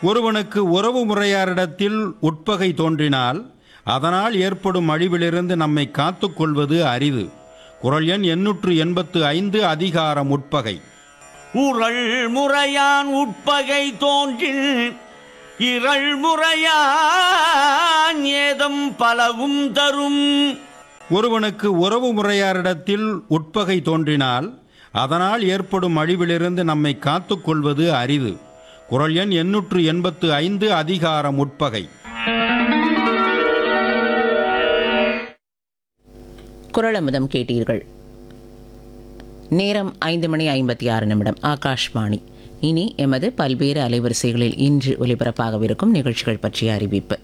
ஒருவனுக்கு உறவு முறையாரிடத்தில் உட்பகை தோன்றினால் அதனால் ஏற்படும் அழிவிலிருந்து நம்மை காத்துக்கொள்வது அரிது குரல் எண் எண்ணூற்று எண்பத்து ஐந்து அதிகாரம் உட்பகை உரள் முறையான் உட்பகை தோன்றில் இரள் முறையான் ஏதம் பலவும் தரும் ஒருவனுக்கு உறவு முறையாரிடத்தில் உட்பகை தோன்றினால் அதனால் ஏற்படும் அழிவிலிருந்து நம்மை காத்துக்கொள்வது அரிது குரல் எண் எண்ணூற்று எண்பத்து ஐந்து அதிகாரம் உட்பகை குரலமுதம் கேட்டீர்கள் நேரம் ஐந்து மணி ஐம்பத்தி ஆறு நிமிடம் ஆகாஷ்வாணி இனி எமது பல்வேறு அலைவரிசைகளில் இன்று ஒலிபரப்பாகவிருக்கும் நிகழ்ச்சிகள் பற்றிய அறிவிப்பு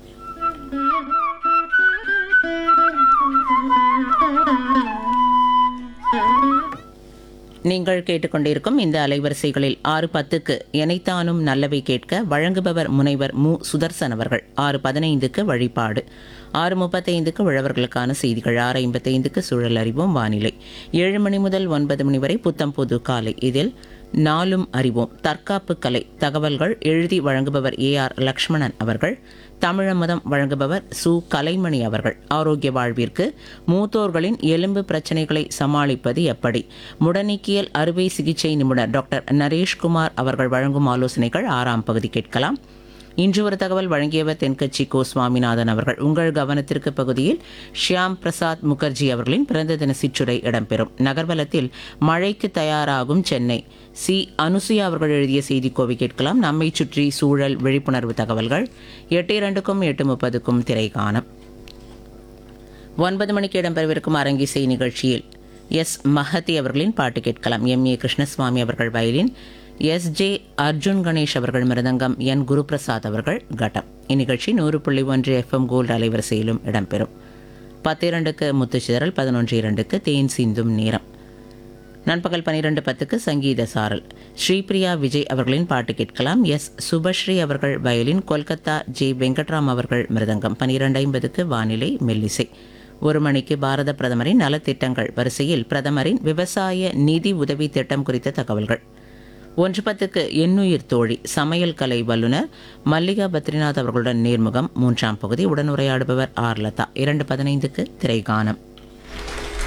நீங்கள் கேட்டுக்கொண்டிருக்கும் இந்த அலைவரிசைகளில் ஆறு பத்துக்கு எனைத்தானும் நல்லவை கேட்க வழங்குபவர் முனைவர் மு சுதர்சன் அவர்கள் ஆறு பதினைந்துக்கு வழிபாடு ஆறு முப்பத்தைந்துக்கு உழவர்களுக்கான செய்திகள் ஆறு ஐம்பத்தைந்துக்கு சூழல் அறிவோம் வானிலை ஏழு மணி முதல் ஒன்பது மணி வரை புத்தம் புது காலை இதில் நாளும் அறிவோம் தற்காப்பு கலை தகவல்கள் எழுதி வழங்குபவர் ஏ ஆர் லக்ஷ்மணன் அவர்கள் தமிழமதம் வழங்குபவர் சு கலைமணி அவர்கள் ஆரோக்கிய வாழ்விற்கு மூத்தோர்களின் எலும்பு பிரச்சனைகளை சமாளிப்பது எப்படி முடநீக்கியல் அறுவை சிகிச்சை நிபுணர் டாக்டர் நரேஷ்குமார் அவர்கள் வழங்கும் ஆலோசனைகள் ஆறாம் பகுதி கேட்கலாம் இன்று ஒரு தகவல் வழங்கியவர் தென்கட்சி கோ சுவாமிநாதன் அவர்கள் உங்கள் கவனத்திற்கு பகுதியில் ஷியாம் பிரசாத் முகர்ஜி அவர்களின் பிறந்த தின சிற்றுரை இடம்பெறும் நகர்வலத்தில் மழைக்கு தயாராகும் சென்னை சி அனுசுயா அவர்கள் எழுதிய செய்திக்கோவை கேட்கலாம் நம்மை சுற்றி சூழல் விழிப்புணர்வு தகவல்கள் எட்டு இரண்டுக்கும் எட்டு முப்பதுக்கும் திரை காணும் ஒன்பது மணிக்கு இடம்பெறவிருக்கும் அரங்கிசை நிகழ்ச்சியில் எஸ் மஹதி அவர்களின் பாட்டு கேட்கலாம் எம் ஏ கிருஷ்ணசுவாமி அவர்கள் violin S J Arjun Ganesh அவர்கள் மிருதங்கம் என் குருபிரசாத் அவர்கள் கட்டம் இந்நிகழ்ச்சி நூறு புள்ளி ஒன்று எஃப்எம் கோல்டு அலைவரிசையிலும் இடம்பெறும் பத்து இரண்டுக்கு முத்துச்சிதறல் பதினொன்று இரண்டுக்கு தேன் சிந்தும் நேரம் நண்பகல் பன்னிரெண்டு பத்துக்கு சங்கீத சாரல் ஸ்ரீபிரியா விஜய் அவர்களின் பாட்டு கேட்கலாம் எஸ் சுபஸ்ரீ அவர்கள் வயலின் கொல்கத்தா ஜே வெங்கட்ராம் அவர்கள் மிருதங்கம் பன்னிரெண்டு ஐம்பதுக்கு வானிலை மெல்லிசை ஒரு மணிக்கு பாரத பிரதமரின் நலத்திட்டங்கள் வரிசையில் பிரதமரின் விவசாய நிதி உதவி திட்டம் குறித்த தகவல்கள் ஒன்று பத்துக்கு எண்ணுயிர் தோழி சமையல் கலை வல்லுநர் மல்லிகா பத்ரிநாத் அவர்களுடன் நேர்முகம் மூன்றாம் பகுதி உடனுரையாடுபவர் ஆர் லதா இரண்டு பதினைந்துக்கு திரைகானம்